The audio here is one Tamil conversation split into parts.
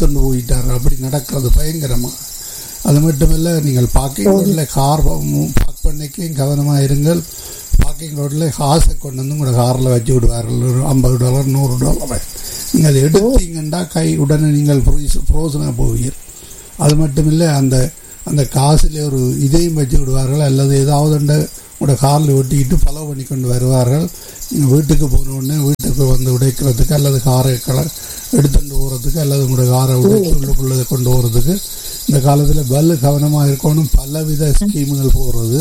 கொண்டு போயிட்டார் அப்படி நடக்கிறது பயங்கரமாக அது மட்டுமல்ல நீங்கள் பார்க்கிங் ரோட்டில் கார் பார்க் பண்ணிக்கையும் கவனமாக இருங்கள் பார்க்கிங் ரோட்டில் காசை கொண்டு வந்து உங்களோட காரில் வச்சு விடுவார்கள் ஒரு ஐம்பது டாலர் நூறு டாலர் நீங்கள் அதை எடுத்தீங்கன்னா கை உடனே நீங்கள் ஃப்ரோசனாக போவீர்கள் அது மட்டுமில்லை அந்த அந்த காசில் ஒரு இதையும் வச்சு விடுவார்கள் அல்லது ஏதாவது ஒன்று உங்களோட காரில் ஒட்டிக்கிட்டு ஃபாலோ பண்ணி கொண்டு வருவார்கள் நீங்கள் வீட்டுக்கு போன உடனே வீட்டுக்கு வந்து உடைக்கிறதுக்கு அல்லது காரை கல எடுத்துட்டு போகிறதுக்கு அல்லது உங்களோட காரை உடைச்சு உள்ளுக்குள்ளதை கொண்டு போகிறதுக்கு இந்த காலத்தில் பல்லு கவனமாக இருக்கணும் பலவித ஸ்கீமுகள் போகிறது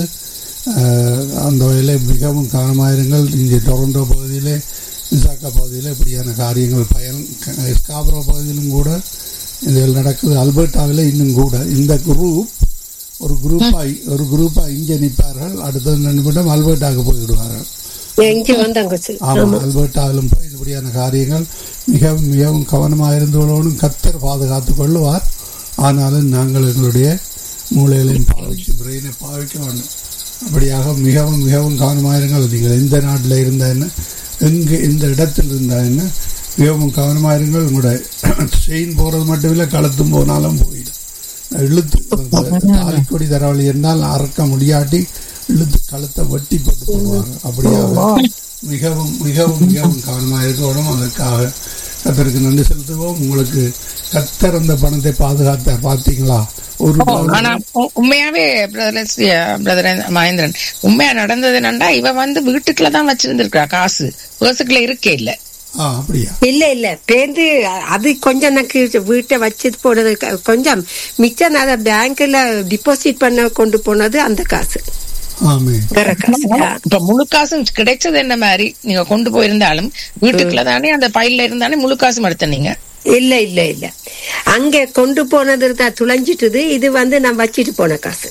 அந்த வகையில் மிகவும் கவனமாக இருங்கள் இங்கே டொரண்டோ பகுதியிலே விசாக்கா பகுதியில் இப்படியான காரியங்கள் பயன் ஸ்காப்ரோ பகுதியிலும் கூட இதில் நடக்குது அல்பர்டாவில் இன்னும் கூட இந்த குரூப் ஒரு குரூப்பாக ஒரு குரூப்பாக இங்கே நிற்பார்கள் அடுத்த நிமிடம் அல்பர்டாவுக்கு போய்விடுவார்கள் இங்க வந்தாங்க ஆமாம் அல்பர்டாவிலும் போய் இப்படியான காரியங்கள் மிகவும் மிகவும் கவனமாக இருந்தவர்களும் கத்தர் பாதுகாத்துக் கொள்ளுவார் ஆனாலும் நாங்கள் எங்களுடைய மூளைகளையும் பாவிச்சு பிரெயினை பாவிக்க வேண்டும் அப்படியாக மிகவும் மிகவும் கவனமாக இருங்கள் நீங்கள் எந்த நாட்டில் இருந்தா என்ன எங்கே எந்த இடத்தில் இருந்தா என்ன மிகவும் கவனமாக இருங்கள் உங்களோட செயின் போகிறது மட்டும் இல்லை கழுத்தும் போனாலும் போயிடும் இழுத்து தாலிக்கொடி தரவழி என்றால் அறக்க முடியாட்டி இழுத்து கழுத்தை வெட்டி போட்டு போடுவாங்க அப்படியாக மிகவும் மிகவும் மிகவும் கவனமாக இருக்கணும் அதற்காக கத்தருக்கு நன்றி செலுத்துவோம் உங்களுக்கு கத்தர் அந்த பணத்தை பாதுகாத்தார் பார்த்தீங்களா ஒரு ஆனா உண்மையாவே பிரதர் மகேந்திரன் உண்மையா நடந்தது என்னண்டா இவ வந்து வீட்டுக்குள்ளதான் வச்சிருந்திருக்கா காசு பேர்ஸுக்குள்ள இருக்கே இல்ல ஆ அப்படியா இல்ல இல்ல பேருந்து அது கொஞ்சம் எனக்கு வீட்டை வச்சு போனது கொஞ்சம் மிச்சம் அதை பேங்க்ல டிபாசிட் பண்ண கொண்டு போனது அந்த காசு ஆமே வேற காசு இப்ப முழு காசும் கிடைச்சது என்ன மாதிரி நீங்க கொண்டு போயிருந்தாலும் வீட்டுக்குள்ள தானே அந்த பையில இருந்தானே முழு காசும் எடுத்த நீங்க இல்ல இல்ல இல்ல அங்க கொண்டு போனது தான் துளைஞ்சிட்டுது இது வந்து நான் வச்சிட்டு போன காசு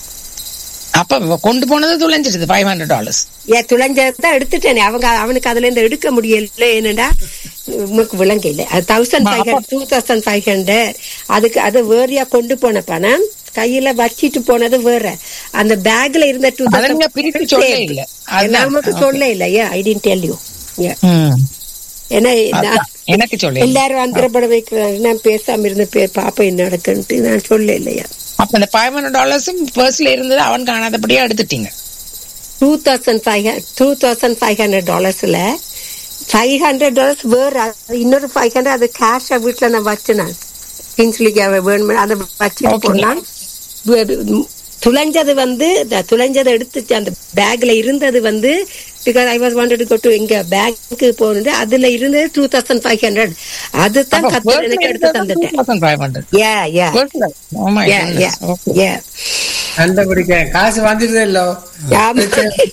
அப்ப கொண்டு போனது துளைஞ்சிருது ஃபைவ் ஹண்ட்ரட் டாலர்ஸ் ஏன் துளைஞ்சதான் எடுத்துட்டேனே அவங்க அவனுக்கு அதுல இருந்து எடுக்க முடியல என்னடா உனக்கு விளங்க இல்ல அது thousand five hundred two thousand five hundred அதுக்கு அது வேறையா கொண்டு போன பணம் கையில வச்சிட்டு போனது வேற அந்த பேக்ல இருந்த டூ அதை நீங்க பிரித்து சொல்ல இல்ல அதுதான். நமக்கு சொல்ல இல்ல ஏன் ஐ டென்ட் டெல் யூ ம். ஏன்னா அதான். நான் எனக்கு சொல்ல எல்லாரும் அந்தரப்பட வைக்கிறாங்க நான் பேசாம இருந்த பேர் பாப்பா என்ன நடக்குன்ட்டு நான் சொல்ல இல்லையா அப்ப இந்த ஃபைவ் ஹண்ட்ரட் டாலர்ஸும் பர்ஸ்ல இருந்தது அவன் காணாதபடியே எடுத்துட்டீங்க two thousand five two thousand five hundred டாலர்ஸ்ல ஃபைவ் ஹண்ட்ரட் டாலர்ஸ் வேற அது இன்னொரு ஃபைவ் ஹண்ட்ரட் அது கேஷா வீட்டுல நான் வச்சு நான் கிங்ஸ்லிக்கு வேணும் அதை வச்சுட்டு Okay. போனான் து- துளைஞ்சது வந்து த- துளைஞ்சதை எடுத்துச்சு அந்த பேக்ல இருந்தது வந்து because I was wanted go to எங்க பேங்க்கு போனது அதுல இருந்தது டூ தௌசண்ட் ஃபைவ் ஹண்ட்ரட் அதுதான் அப்ப கத்து எனக்கு எடுத்து தந்துட்டேன் 2500. யா யா Purse-ல? Oh my yeah yeah goodness. Okay. யா கண்டுபிடிக்க காசு வந்துடுதല്ലോ ஆமா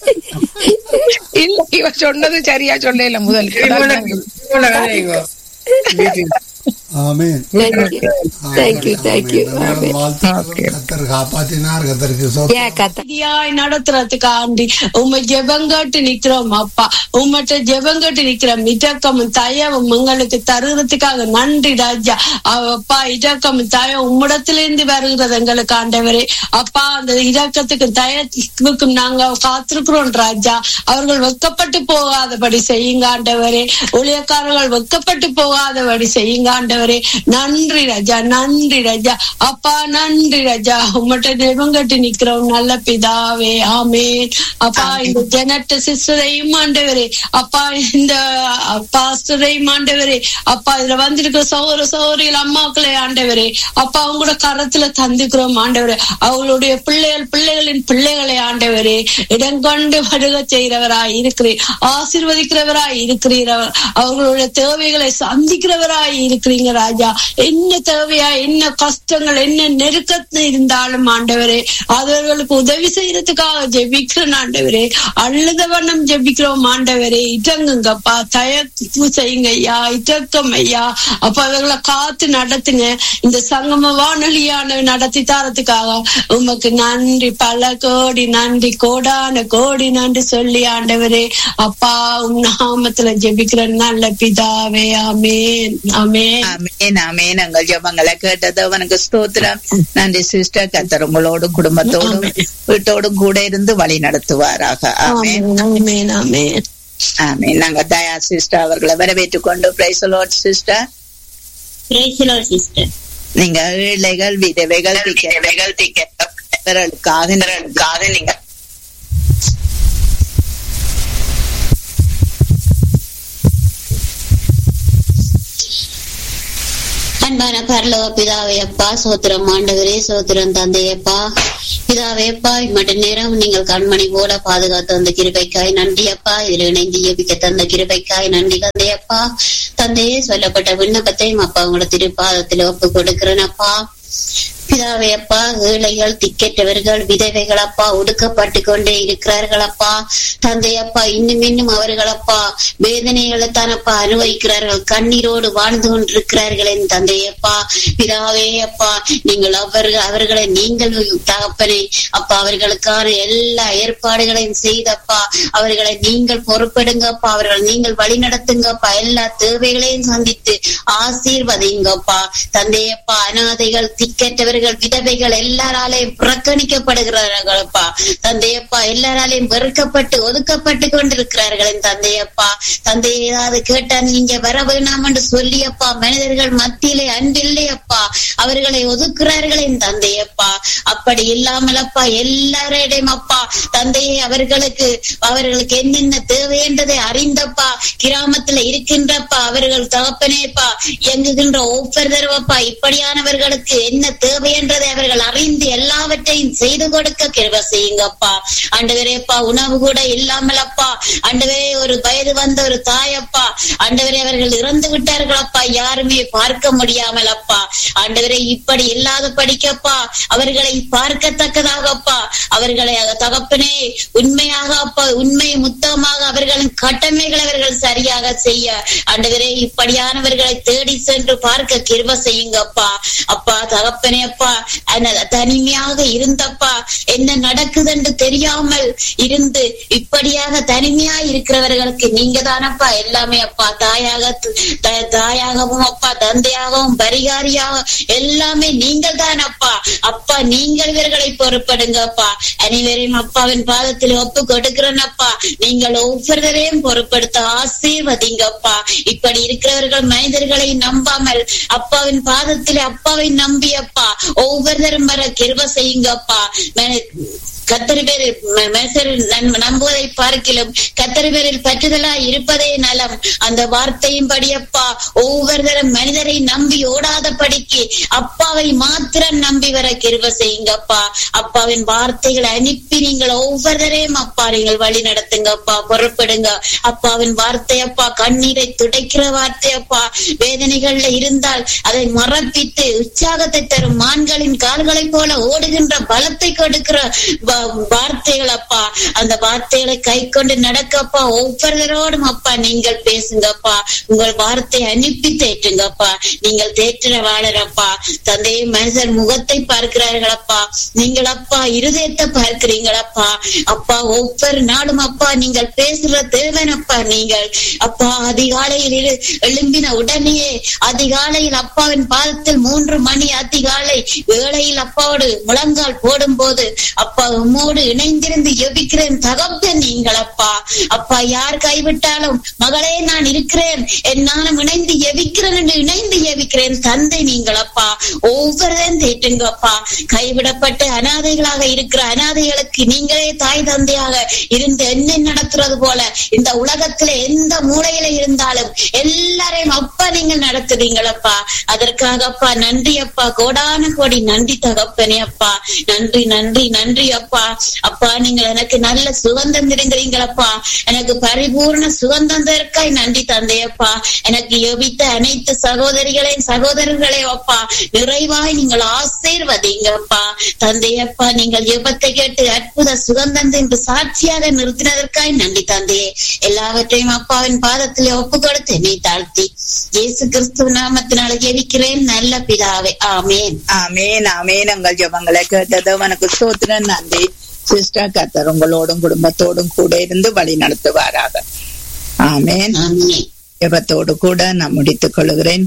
இல்ல இவ சொன்னது சரியா சொல்ல இல்ல முதல் இவன கதைங்கோ ஆமேன் Thank you. Thank you, thank you. ஆமென். வாழ்த்துக்கள். கத்தர் காப்பாற்றினார் கத்தருக்கு சோத்திரம். யா கத்த சரியாய் நடத்துறதுக்கு ஆண்டி உண்மை ஜெபங்கட்டு நிக்கிறோம் அப்பா உம்மட்ட ஜெபங்கட்டு நிக்கிறோம் இடக்கமும் தயவும் எங்களுக்கு தருகிறதுக்காக நன்றி ராஜா அவ- அப்பா இடக்கமும் தயம் உம்மிடத்திலிருந்து வருகிறது எங்களுக்கு ஆண்டவரே அப்பா அந்த இரக்கத்துக்கு தயத்துக்கும் நாங்க காத்திருக்கிறோம் ராஜா அவர்கள் வெக்கப்பட்டு போகாதபடி செய்யுங்க ஆண்டவரே ஊழியக்காரர்கள் வெக்கப்பட்டு போகாதபடி செய்யுங்க ஆண்டவரே நன்றி ராஜா நன்றி ராஜா அப்பா நன்றி ராஜா உம்மட்ட ஜெபங்கட்டு நிக்கிறோம் நல்ல பிதாவே ஆமேன் அப்பா இந்த ஜெனட்ட சிஸ்டரையும் ஆண்டவரே அப்பா இந்த பாஸ்டரையும் ஆண்டவரே அப்பா இதுல வந்திருக்கிற சௌர சௌரிகள் அம்மாக்களை ஆண்டவரே அப்பா அவங்களோட கரத்துல தந்துக்கிறோம் ஆண்டவரே அவங்களுடைய பிள்ளைகள் பிள்ளைகளின் பிள்ளைகளை ஆண்டவரே இடங்கொண்டு வருக செய்கிறவராய் இருக்கிறீர் ஆசீர்வதிக்கிறவராய் இருக்கிறீர் அவர்களுடைய தேவைகளை சந்திக்கிறவராய் இருக்கிறீங்க ராஜா என்ன தேவையா என்ன கஷ்டங்கள் என்ன நெருக்கத்தில் இருந்தாலும் ஆண்டவரே அவர்களுக்கு உதவி செய்யறதுக்காக ஜெபிக்கிறோம் ஆண்டவரே அழுத வண்ணம் ஜெபிக்கிறோம் ஆண்டவரே இடங்குங்கப்பா தயப்பு செய்யுங்க ஐயா இடக்கம் ஐயா அப்ப அவர்களை காத்து நடத்துங்க இந்த சங்கம வானொலியான நடத்தி தாரத்துக்காக உமக்கு நன்றி பல கோடி நன்றி கோடான கோடி நன்றி சொல்லி ஆண்டவரே அப்பா உம் நாமத்துல ஜெபிக்கிற நல்ல பிதாவே ஆமேன் ஆமேன் ஆமேன் ஆமேன் எங்கள் ஜபங்களை கேட்டது அவனுக்கு ஸ்தோத்திரம் நன்றி சிஸ்டர் கத்தர் உங்களோடும் குடும்பத்தோடும் வீட்டோடும் கூட இருந்து வழி நடத்துவாராக ஆமேன் ஆமேன் ஆமேன் ஆமேன் நாங்க தயா சிஸ்டர் அவர்களை வரவேற்றுக் கொண்டு பிரைஸ் சிஸ்டர் சிஸ்டர் நீங்க ஏழைகள் விதவைகள் விதவைகள் திக்கர்களுக்காக நீங்க அன்பான பரலோக பிதாவே அப்பா சோத்திரம் ஆண்டவரே சோத்திரம் தந்தையப்பா பிதாவே அப்பா இம்மட்ட நேரம் நீங்கள் கண்மணி போல பாதுகாத்து வந்த கிருபைக்காய் நன்றி அப்பா இதில் இணைந்து ஜெபிக்க தந்த கிருபைக்காய் நன்றி தந்தையப்பா தந்தையே சொல்லப்பட்ட விண்ணப்பத்தையும் அப்பா உங்களோட திருப்பாதத்தில் ஒப்பு கொடுக்கிறேன் அப்பா பிதாவே அப்பா ஏழைகள் திக்கெட்டவர்கள் விதவைகள் அப்பா ஒடுக்கப்பட்டு கொண்டே இருக்கிறார்கள் அப்பா தந்தை அப்பா இன்னும் இன்னும் அவர்கள் அப்பா வேதனைகளை தான் அப்பா அனுபவிக்கிறார்கள் கண்ணீரோடு வாழ்ந்து கொண்டிருக்கிறார்கள் என் தந்தையப்பா பிதாவே அப்பா நீங்கள் அவர்கள் அவர்களை நீங்கள் தகப்பனே அப்பா அவர்களுக்கான எல்லா ஏற்பாடுகளையும் செய்தப்பா அவர்களை நீங்கள் பொறுப்பெடுங்கப்பா அவர்கள் நீங்கள் வழி நடத்துங்கப்பா எல்லா தேவைகளையும் சந்தித்து ஆசீர்வதிங்கப்பா தந்தையப்பா அனாதைகள் திக்கற்றவர்கள் விதவைகள் எல்லாராலையும் புறக்கணிக்கப்படுகிறார்களப்பா தந்தையப்பா எல்லாராலையும் வெறுக்கப்பட்டு ஒதுக்கப்பட்டு கொண்டிருக்கிறார்கள் என் தந்தையப்பா தந்தை ஏதாவது கேட்டா நீங்க வர வேணாம் என்று சொல்லியப்பா மனிதர்கள் மத்தியிலே அன்பில்லையப்பா அவர்களை ஒதுக்குறார்கள் என் தந்தையப்பா அப்படி இல்லாமல் அப்பா எல்லாரிடையும் அப்பா தந்தையை அவர்களுக்கு அவர்களுக்கு என்னென்ன தேவை என்றதை அறிந்தப்பா கிராமத்துல இருக்கின்றப்பா அவர்கள் தகப்பனேப்பா இயங்குகின்ற ஒவ்வொரு தடவைப்பா இப்படியானவர்களுக்கு என்ன தேவை என்றதை அவர்கள் அறிந்து எல்லாவற்றையும் செய்து கொடுக்க கிருப செய்யுங்கப்பா ஆண்டவரேப்பா உணவு கூட இல்லாமல் அப்பா ஆண்டவரே ஒரு வயது வந்த ஒரு தாயப்பா ஆண்டவரே அவர்கள் இறந்து விட்டார்கள் அப்பா யாருமே பார்க்க முடியாமல் அப்பா ஆண்டவரே இப்படி இல்லாத படிக்கப்பா அவர்களை பார்க்கத்தக்கதாகப்பா அவர்களை தகப்பனே உண்மையாக அப்பா உண்மை முத்தமாக அவர்களின் கடமைகளை அவர்கள் சரியாக செய்ய ஆண்டவரே இப்படியானவர்களை தேடி சென்று பார்க்க கிருப செய்யுங்கப்பா அப்பா தகப்பனே அப்பா அன- தனிமையாக இருந்தப்பா என்ன நடக்குது என்று தெரியாமல் இருந்து இப்படியாக தனிமையா இருக்கிறவர்களுக்கு நீங்க தானப்பா எல்லாமே அப்பா தாயாக து- த- தாயாகவும் அப்பா தந்தையாகவும் பரிகாரியாக எல்லாமே நீங்கள் தானப்பா அப்பா நீங்கள் இவர்களை பொறுப்படுங்கப்பா அனைவரையும் அப்பாவின் பாதத்தில் ஒப்பு கொடுக்கிறேன் அப்பா நீங்கள் ஒவ்வொருவரையும் பொறுப்படுத்த ஆசீர்வதிங்கப்பா இப்படி இருக்கிறவர்கள் மனிதர்களை நம்பாமல் அப்பாவின் பாதத்தில் அப்பாவை நம்பி அப்பா ஒவ்வொருத்தரும் வர கிருப செய்யுங்கப்பா ம- கத்தரி பேரில் ம- மனுஷரில் நன்- நம்புவதை பார்க்கிலும் கத்தரி பேரில் பற்றுதலா இருப்பதே நலம் அந்த வார்த்தையும் படியப்பா ஒவ்வொருத்தரும் மனிதரை நம்பி ஓடாத படிக்கு அப்பாவை மாத்திரம் நம்பி வர கிருப செய்யுங்கப்பா அப்பாவின் வார்த்தைகளை அனுப்பி நீங்கள் ஒவ்வொருத்தரையும் அப்பா நீங்கள் வழி நடத்துங்கப்பா பொறுப்படுங்க அப்பாவின் வார்த்தை அப்பா கண்ணீரை துடைக்கிற வார்த்தை அப்பா வேதனைகள்ல இருந்தால் அதை மறப்பித்து உற்சாகத்தை தரும் மான்களின் கால்களைப் போல ஓடுகின்ற பலத்தை கொடுக்கிற வ- வார்த்தைகள் அப்பா அந்த வார்த்தைகளை கை கொண்டு நடக்கப்பா ஒவ்வொருவரோடும் அப்பா நீங்கள் பேசுங்கப்பா உங்கள் வார்த்தை அனுப்பி தேற்றுங்கப்பா நீங்கள் தேற்றுற வாழறப்பா தந்தையை மனுஷர் முகத்தை பார்க்கிறார்களப்பா நீங்கள் அப்பா இருதயத்தை பார்க்கிறீங்களப்பா அப்பா ஒவ்வொரு நாளும் அப்பா நீங்கள் பேசுற தேவனப்பா நீங்கள் அப்பா அதிகாலையில் எழு- எழும்பின உடனேயே அதிகாலையில் அப்பாவின் பாதத்தில் மூன்று மணி அதிகாலை வேளையில் அப்பாவோடு முழங்கால் போடும் போது அப்பா உம்மோடு இணைந்திருந்து எபிக்கிறேன் தகப்பன் நீங்கள் அப்பா அப்பா யார் கைவிட்டாலும் மகளே நான் இருக்கிறேன் என்னாலும் இணைந்து எவிக்கிறேன் என்று இணைந்து எவிக்கிறேன் தந்தை நீங்கள் அப்பா ஒவ்வொருதையும் தேட்டுங்கப்பா கைவிடப்பட்டு அனாதைகளாக இருக்கிற அனாதைகளுக்கு நீங்களே தாய் தந்தையாக இருந்து என்ன நடத்துறது போல இந்த உலகத்துல எந்த மூலையில இருந்தாலும் எல்லாரையும் அப்பா நீங்கள் நடத்துறீங்களப்பா அதற்காக அப்பா நன்றி அப்பா கோடான கோடி நன்றி தகப்பனே அப்பா நன்றி நன்றி நன்றி அப்பா அப்பா நீங்கள் எனக்கு நல்ல சுகந்தம் தருகிறீங்களப்பா எனக்கு பரிபூர்ண சுகந்தம் தற்காய் நன்றி தந்தையப்பா எனக்கு யோபித்த அனைத்து சகோதரிகளையும் சகோதரர்களையும் அப்பா நிறைவாய் நீங்கள் ஆசீர்வதிங்கப்பா தந்தையப்பா நீங்கள் ஜெபத்தை கேட்டு அற்புத சுகந்தம் என்று சாட்சியாக நிறுத்தினதற்காய் நன்றி தந்தையே எல்லாவற்றையும் அப்பாவின் பாதத்திலே ஒப்பு கொடுத்து என்னை தாழ்த்தி இயேசு கிறிஸ்துவ நாமத்தினால ஜெபிக்கிறேன் நல்ல பிதாவே ஆமேன் ஆமேன் ஆமேன் உங்கள் ஜபங்களை கேட்டது உனக்கு சோத்திரன் நன்றி சிஸ்டர் கத்தர் உங்களோடும் குடும்பத்தோடும் கூட இருந்து வழி நடத்துவாராக ஆமேன் ஆமேன் ஜபத்தோடு கூட நான் முடித்துக் கொள்கிறேன்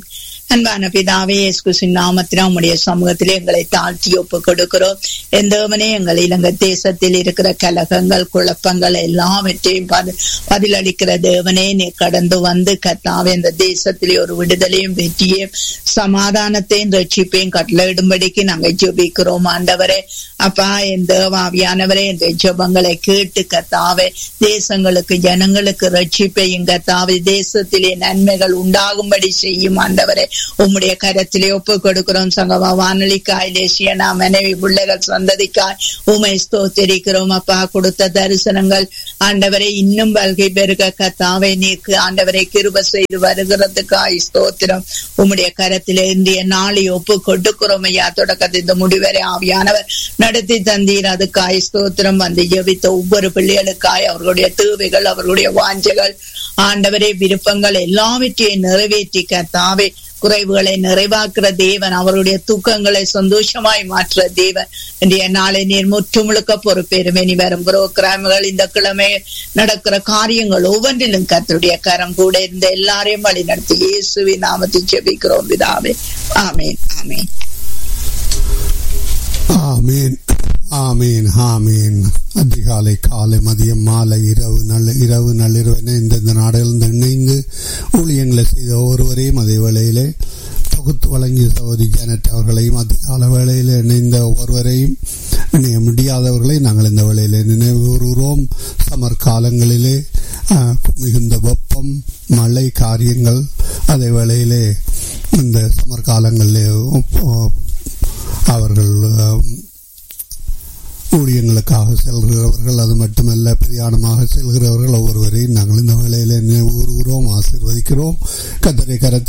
அன்பான பிதாவே இயேசுவின் நாமத்தினால் உம்முடைய சமூகத்திலே எங்களை தாழ்த்தி ஒப்பு கொடுக்கிறோம் எந்தவனே எங்கள் இலங்கை தேசத்தில் இருக்கிற கலகங்கள் குழப்பங்கள் எல்லாவற்றையும் பதி- பதிலளிக்கிற தேவனே நீ கடந்து வந்து கத்தாவே இந்த தேசத்திலே ஒரு விடுதலையும் வெற்றியும் சமாதானத்தையும் ரட்சிப்பையும் கட்டளையிடும்படிக்கு நாங்கள் ஜெபிக்கிறோம் ஆண்டவரே அப்பா என் தேவாவியானவரே இந்த ஜெபங்களை கேட்டு கத்தாவே தேசங்களுக்கு ஜனங்களுக்கு ரட்சிப்பையும் கத்தாவே தேசத்திலே நன்மைகள் உண்டாகும்படி செய்யும் ஆண்டவரே உம்முடைய கரத்திலே ஒப்பு கொடுக்கிறோம் சங்கமா வானொலிக்காய் தேசியனா மனைவி பிள்ளைகள் சந்ததிக்காய் உமை ஸ்தோத்திரிக்கிறோம் அப்பா கொடுத்த தரிசனங்கள் ஆண்டவரை இன்னும் வல்கை பெருக கத்தாவை நீக்கு ஆண்டவரை கிருப செய்து வருகிறதுக்காய் ஸ்தோத்திரம் உம்முடைய கரத்திலே இந்திய நாளை ஒப்பு கொடுக்கிறோம் ஐயா தொடக்கத்தை இந்த முடிவரை ஆவியானவர் நடத்தி தந்தீர் அதுக்காய் ஸ்தோத்திரம் வந்து ஜெபித்த ஒவ்வொரு பிள்ளைகளுக்காய் அவர்களுடைய தேவைகள் அவர்களுடைய வாஞ்சைகள் ஆண்டவரே விருப்பங்கள் எல்லாவற்றையும் நிறைவேற்றி கத்தாவே குறைவுகளை நிறைவாக்குற தேவன் அவருடைய தூக்கங்களை சந்தோஷமாய் மாற்ற தேவன் இன்றைய நாளை நீர் முற்று முழுக்க பொறுப்பேறுமே நீ வரும் புரோகிராம்கள் இந்த கிழமை நடக்கிற காரியங்கள் ஒவ்வொன்றிலும் கர்த்தருடைய கரம் கூட இருந்த எல்லாரையும் வழி நடத்தி இயேசுவின் நாமத்தில் ஜெபிக்கிறோம் பிதாவே ஆமேன் ஆமேன் ஆமீன் ஆமீன் ஆமீன் அதிகாலை காலை மதியம் மாலை இரவு நல்ல இரவு நள்ளிரவென இந்தந்த நாடுகளில் இணைந்து ஊழியங்களை செய்த ஒருவரையும் அதே வேளையிலே தொகுத்து வழங்கிய சகோதரி ஜானட் அவர்களையும் அதிகால வேளையில் இணைந்த ஒருவரையும் இணைய முடியாதவர்களை நாங்கள் இந்த வேளையிலே நினைவு கூறுகிறோம் சமர் காலங்களிலே ஆஹ், மிகுந்த வெப்பம் மழை காரியங்கள் அதே வேளையிலே இந்த சமர் காலங்களிலே உப்- அவர்கள் ஆம், ஊழியங்களுக்காக செல்கிறவர்கள் அது மட்டுமல்ல பிரயாணமாக செல்கிறவர்கள் ஒவ்வொருவரையும் நாங்கள் இந்த வேளையில நினைவு கூறுகிறோம் ஆசீர்வதிக்கிறோம் கத்தரை கரத்தில்